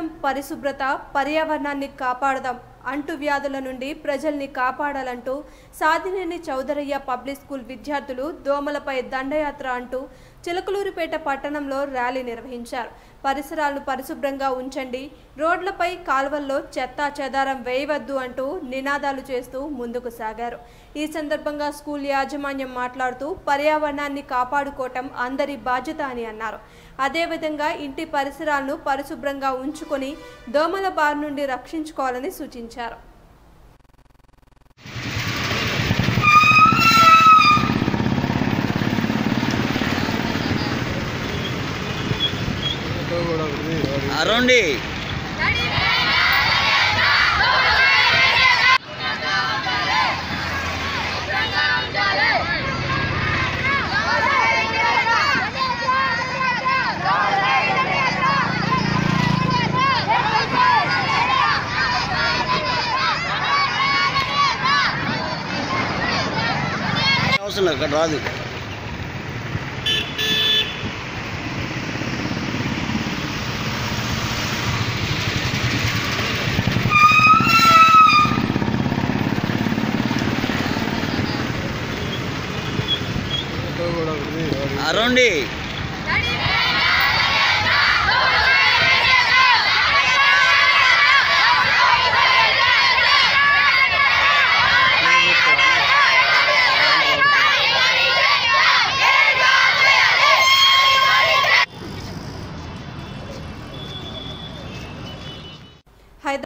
పరిసరం పరిశుభ్రత పర్యావరణాన్ని కాపాడదాం అంటు వ్యాధుల నుండి ప్రజల్ని కాపాడాలంటూ సాదినేని చౌదరయ్య పబ్లిక్ స్కూల్ విద్యార్థులు దోమలపై దండయాత్ర అంటూ చిలకలూరిపేట పట్టణంలో ర్యాలీ నిర్వహించారు పరిసరాలను పరిశుభ్రంగా ఉంచండి రోడ్లపై కాల్వల్లో చెత్తా చెదారం వేయవద్దు అంటూ నినాదాలు చేస్తూ ముందుకు సాగారు ఈ సందర్భంగా స్కూల్ యాజమాన్యం మాట్లాడుతూ పర్యావరణాన్ని కాపాడుకోవటం అందరి బాధ్యత అని అన్నారు అదేవిధంగా ఇంటి పరిసరాలను పరిశుభ్రంగా ఉంచుకొని దోమల బారి నుండి రక్షించుకోవాలని సూచించారు అరౌండి అవసరం లేదు, ఇక్కడ రాదు అరౌండి